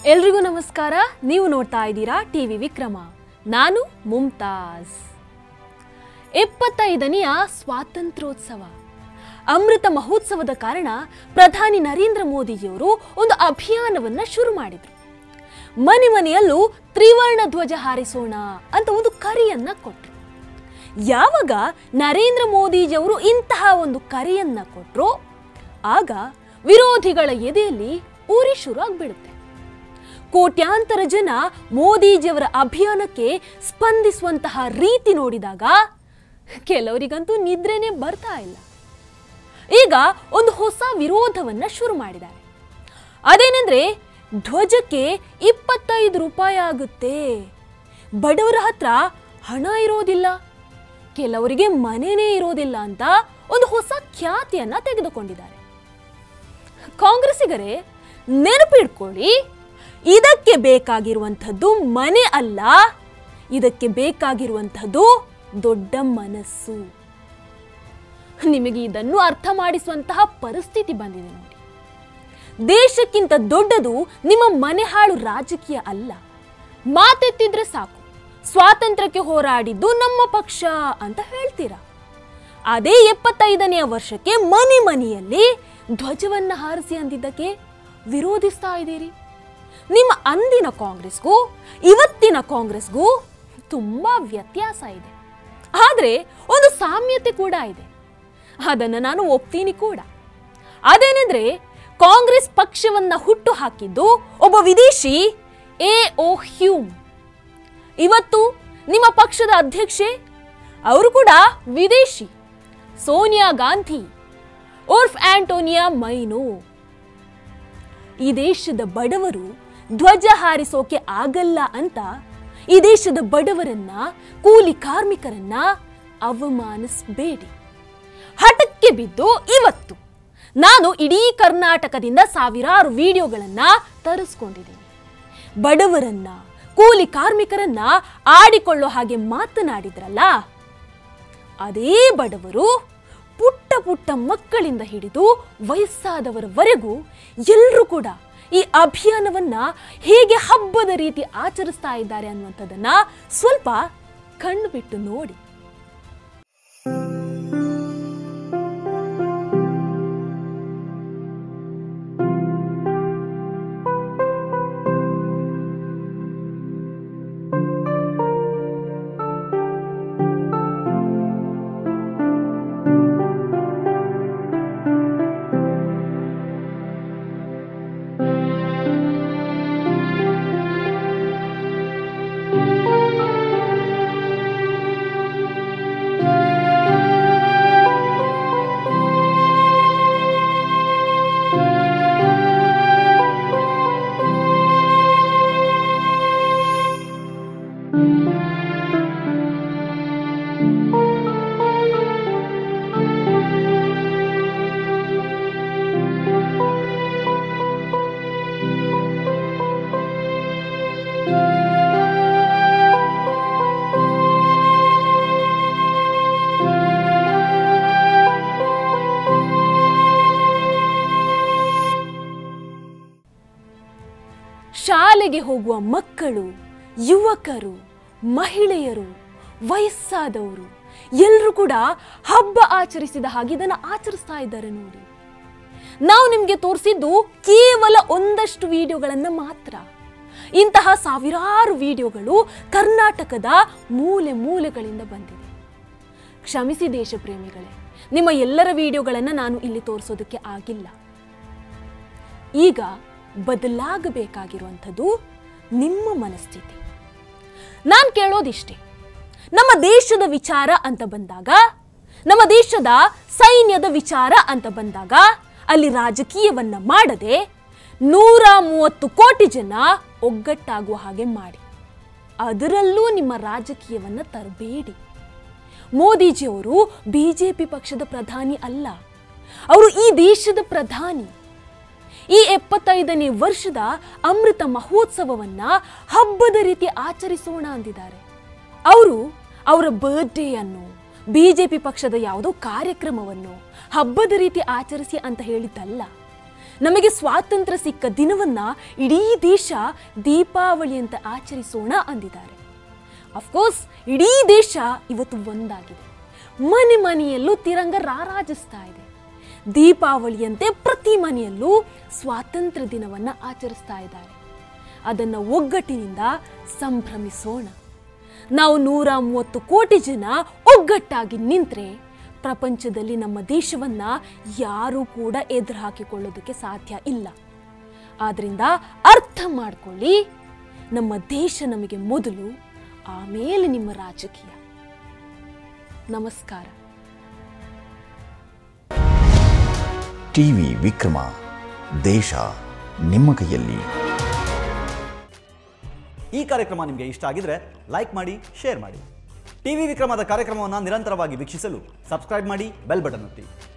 ಎಲ್ರಿಗೂ ನಮಸ್ಕಾರ ನೀವು ನೋಡ್ತಾ ಇದ್ದೀರಾ ಟಿವಿ ವಿಕ್ರಮ ನಾನು ಮುಮ್ತಾಜ್ ಎಪ್ಪತ್ತೈದನೆಯ ಸ್ವಾತಂತ್ರ್ಯೋತ್ಸವ ಅಮೃತ ಮಹೋತ್ಸವದ ಕಾರಣ ಪ್ರಧಾನಿ ನರೇಂದ್ರ ಮೋದಿಜಿಯವರು ಒಂದು ಅಭಿಯಾನವನ್ನ ಶುರು ಮಾಡಿದ್ರು ಮನೆ ಮನೆಯಲ್ಲೂ ತ್ರಿವರ್ಣ ಧ್ವಜ ಹಾರಿಸೋಣ ಅಂತ ಒಂದು ಕರೆಯನ್ನ ಕೊಟ್ರು ಯಾವಾಗ ನರೇಂದ್ರ ಮೋದಿಜಿಯವರು ಇಂತಹ ಒಂದು ಕರೆಯನ್ನ ಕೊಟ್ರೋ ಆಗ ವಿರೋಧಿಗಳ ಎದೆಯಲ್ಲಿ ಉರಿ ಶುರು ಆಗ್ಬಿಡುತ್ತೆ ಕೋಟ್ಯಾಂತರ ಜನ ಮೋದಿಜಿಯವರ ಅಭಿಯಾನಕ್ಕೆ ಸ್ಪಂದಿಸುವಂತಹ ರೀತಿ ನೋಡಿದಾಗ ಕೆಲವರಿಗಂತೂ ನಿದ್ರೆನೇ ಬರ್ತಾ ಇಲ್ಲ ಈಗ ಒಂದು ಹೊಸ ವಿರೋಧವನ್ನ ಶುರು ಮಾಡಿದ್ದಾರೆ ಅದೇನೆಂದ್ರೆ ಧ್ವಜಕ್ಕೆ ಇಪ್ಪತ್ತೈದು ರೂಪಾಯಿ ಆಗುತ್ತೆ ಬಡವರ ಹತ್ರ ಹಣ ಇರೋದಿಲ್ಲ ಕೆಲವರಿಗೆ ಮನೆನೇ ಇರೋದಿಲ್ಲ ಅಂತ ಒಂದು ಹೊಸ ಖ್ಯಾತಿಯನ್ನ ತೆಗೆದುಕೊಂಡಿದ್ದಾರೆ ಕಾಂಗ್ರೆಸ್ಸಿಗರೇ ನೆನಪಿಡ್ಕೊಳ್ಳಿ ಇದಕ್ಕೆ ಬೇಕಾಗಿರುವಂಥದ್ದು ಮನೆ ಅಲ್ಲ ಇದಕ್ಕೆ ಬೇಕಾಗಿರುವಂಥದ್ದು ದೊಡ್ಡ ಮನಸ್ಸು ನಿಮಗೆ ಇದನ್ನು ಅರ್ಥ ಮಾಡಿಸುವಂತಹ ಪರಿಸ್ಥಿತಿ ಬಂದಿದೆ ನೋಡಿ ದೇಶಕ್ಕಿಂತ ದೊಡ್ಡದು ನಿಮ್ಮ ಮನೆ ಹಾಳು ರಾಜಕೀಯ ಅಲ್ಲ ಮಾತೆತ್ತಿದ್ರೆ ಸಾಕು ಸ್ವಾತಂತ್ರ್ಯಕ್ಕೆ ಹೋರಾಡಿದ್ದು ನಮ್ಮ ಪಕ್ಷ ಅಂತ ಹೇಳ್ತೀರಾ ಅದೇ ಎಪ್ಪತ್ತೈದನೆಯ ವರ್ಷಕ್ಕೆ ಮನೆ ಮನೆಯಲ್ಲಿ ಧ್ವಜವನ್ನ ಹಾರಿಸಿ ಅಂದಿದ್ದಕ್ಕೆ ವಿರೋಧಿಸ್ತಾ ಇದ್ದೀರಿ ನಿಮ್ಮ ಅಂದಿನ ಕಾಂಗ್ರೆಸ್ಗೂ ಇವತ್ತಿನ ಕಾಂಗ್ರೆಸ್ಗೂ ತುಂಬಾ ವ್ಯತ್ಯಾಸ ಇದೆ ಆದರೆ ಒಂದು ಸಾಮ್ಯತೆ ಕೂಡ ಇದೆ ಅದನ್ನು ನಾನು ಒಪ್ತೀನಿ ಕೂಡ ಅದೇನೆಂದ್ರೆ ಕಾಂಗ್ರೆಸ್ ಪಕ್ಷವನ್ನ ಹುಟ್ಟು ಹಾಕಿದ್ದು ಒಬ್ಬ ವಿದೇಶಿ ಎ ಓ ಹ್ಯೂಮ್ ಇವತ್ತು ನಿಮ್ಮ ಪಕ್ಷದ ಅಧ್ಯಕ್ಷೆ ಅವರು ಕೂಡ ವಿದೇಶಿ ಸೋನಿಯಾ ಗಾಂಧಿ ಉರ್ಫ್ ಆಂಟೋನಿಯಾ ಮೈನೋ ಈ ದೇಶದ ಬಡವರು ಧ್ವಜ ಹಾರಿಸೋಕೆ ಆಗಲ್ಲ ಅಂತ ಈ ದೇಶದ ಬಡವರನ್ನ ಕೂಲಿ ಕಾರ್ಮಿಕರನ್ನ ಅವಮಾನಿಸಬೇಡಿ ಹಠಕ್ಕೆ ಬಿದ್ದು ಇವತ್ತು ನಾನು ಇಡೀ ಕರ್ನಾಟಕದಿಂದ ಸಾವಿರಾರು ವಿಡಿಯೋಗಳನ್ನ ತರಿಸ್ಕೊಂಡಿದ್ದೀನಿ ಬಡವರನ್ನ ಕೂಲಿ ಕಾರ್ಮಿಕರನ್ನ ಆಡಿಕೊಳ್ಳೋ ಹಾಗೆ ಮಾತನಾಡಿದ್ರಲ್ಲ ಅದೇ ಬಡವರು ಪುಟ್ಟ ಪುಟ್ಟ ಮಕ್ಕಳಿಂದ ಹಿಡಿದು ವಯಸ್ಸಾದವರವರೆಗೂ ಎಲ್ಲರೂ ಕೂಡ ಈ ಅಭಿಯಾನವನ್ನ ಹೇಗೆ ಹಬ್ಬದ ರೀತಿ ಆಚರಿಸ್ತಾ ಇದ್ದಾರೆ ಅನ್ನುವಂಥದ್ದನ್ನ ಸ್ವಲ್ಪ ಕಣ್ಣು ಬಿಟ್ಟು ನೋಡಿ ಶಾಲೆಗೆ ಹೋಗುವ ಮಕ್ಕಳು ಯುವಕರು ಮಹಿಳೆಯರು ವಯಸ್ಸಾದವರು ಎಲ್ಲರೂ ಕೂಡ ಹಬ್ಬ ಆಚರಿಸಿದ ಹಾಗೆ ಇದನ್ನು ಆಚರಿಸ್ತಾ ಇದ್ದಾರೆ ನೋಡಿ ನಾವು ನಿಮಗೆ ತೋರಿಸಿದ್ದು ಕೇವಲ ಒಂದಷ್ಟು ವಿಡಿಯೋಗಳನ್ನು ಮಾತ್ರ ಇಂತಹ ಸಾವಿರಾರು ವಿಡಿಯೋಗಳು ಕರ್ನಾಟಕದ ಮೂಲೆ ಮೂಲೆಗಳಿಂದ ಬಂದಿದೆ ಕ್ಷಮಿಸಿ ದೇಶ ಪ್ರೇಮಿಗಳೇ ನಿಮ್ಮ ಎಲ್ಲರ ವಿಡಿಯೋಗಳನ್ನು ನಾನು ಇಲ್ಲಿ ತೋರಿಸೋದಕ್ಕೆ ಆಗಿಲ್ಲ ಈಗ ಬದಲಾಗಬೇಕಾಗಿರುವಂಥದ್ದು ನಿಮ್ಮ ಮನಸ್ಥಿತಿ ನಾನು ಕೇಳೋದಿಷ್ಟೇ ನಮ್ಮ ದೇಶದ ವಿಚಾರ ಅಂತ ಬಂದಾಗ ನಮ್ಮ ದೇಶದ ಸೈನ್ಯದ ವಿಚಾರ ಅಂತ ಬಂದಾಗ ಅಲ್ಲಿ ರಾಜಕೀಯವನ್ನ ಮಾಡದೆ ನೂರ ಮೂವತ್ತು ಕೋಟಿ ಜನ ಒಗ್ಗಟ್ಟಾಗುವ ಹಾಗೆ ಮಾಡಿ ಅದರಲ್ಲೂ ನಿಮ್ಮ ರಾಜಕೀಯವನ್ನ ತರಬೇಡಿ ಮೋದಿಜಿಯವರು ಬಿಜೆಪಿ ಪಕ್ಷದ ಪ್ರಧಾನಿ ಅಲ್ಲ ಅವರು ಈ ದೇಶದ ಪ್ರಧಾನಿ ಈ ಎಪ್ಪತ್ತೈದನೇ ವರ್ಷದ ಅಮೃತ ಮಹೋತ್ಸವವನ್ನ ಹಬ್ಬದ ರೀತಿ ಆಚರಿಸೋಣ ಅಂದಿದ್ದಾರೆ ಅವರು ಅವರ ಬರ್ಡೇ ಅನ್ನು ಬಿಜೆಪಿ ಪಕ್ಷದ ಯಾವುದೋ ಕಾರ್ಯಕ್ರಮವನ್ನು ಹಬ್ಬದ ರೀತಿ ಆಚರಿಸಿ ಅಂತ ಹೇಳಿದ್ದಲ್ಲ ನಮಗೆ ಸ್ವಾತಂತ್ರ್ಯ ಸಿಕ್ಕ ದಿನವನ್ನ ಇಡೀ ದೇಶ ದೀಪಾವಳಿ ಅಂತ ಆಚರಿಸೋಣ ಅಂದಿದ್ದಾರೆ ಅಫ್ಕೋರ್ಸ್ ಇಡೀ ದೇಶ ಇವತ್ತು ಒಂದಾಗಿದೆ ಮನೆ ಮನೆಯಲ್ಲೂ ತಿರಂಗ ರಾರಾಜಿಸ್ತಾ ಇದೆ ದೀಪಾವಳಿಯಂತೆ ಪ್ರತಿ ಮನೆಯಲ್ಲೂ ಸ್ವಾತಂತ್ರ್ಯ ದಿನವನ್ನು ಆಚರಿಸ್ತಾ ಇದ್ದಾರೆ ಅದನ್ನು ಒಗ್ಗಟ್ಟಿನಿಂದ ಸಂಭ್ರಮಿಸೋಣ ನಾವು ನೂರ ಮೂವತ್ತು ಕೋಟಿ ಜನ ಒಗ್ಗಟ್ಟಾಗಿ ನಿಂತರೆ ಪ್ರಪಂಚದಲ್ಲಿ ನಮ್ಮ ದೇಶವನ್ನ ಯಾರೂ ಕೂಡ ಎದುರು ಹಾಕಿಕೊಳ್ಳೋದಕ್ಕೆ ಸಾಧ್ಯ ಇಲ್ಲ ಆದ್ರಿಂದ ಅರ್ಥ ಮಾಡ್ಕೊಳ್ಳಿ ನಮ್ಮ ದೇಶ ನಮಗೆ ಮೊದಲು ಆಮೇಲೆ ನಿಮ್ಮ ರಾಜಕೀಯ ನಮಸ್ಕಾರ ಟಿವಿ ವಿಕ್ರಮ ದೇಶ ನಿಮ್ಮ ಕೈಯಲ್ಲಿ ಈ ಕಾರ್ಯಕ್ರಮ ನಿಮಗೆ ಇಷ್ಟ ಆಗಿದ್ರೆ ಲೈಕ್ ಮಾಡಿ ಶೇರ್ ಮಾಡಿ ಟಿವಿ ವಿಕ್ರಮದ ಕಾರ್ಯಕ್ರಮವನ್ನು ನಿರಂತರವಾಗಿ ವೀಕ್ಷಿಸಲು ಸಬ್ಸ್ಕ್ರೈಬ್ ಮಾಡಿ ಬೆಲ್ ಬಟನ್ ಒತ್ತಿ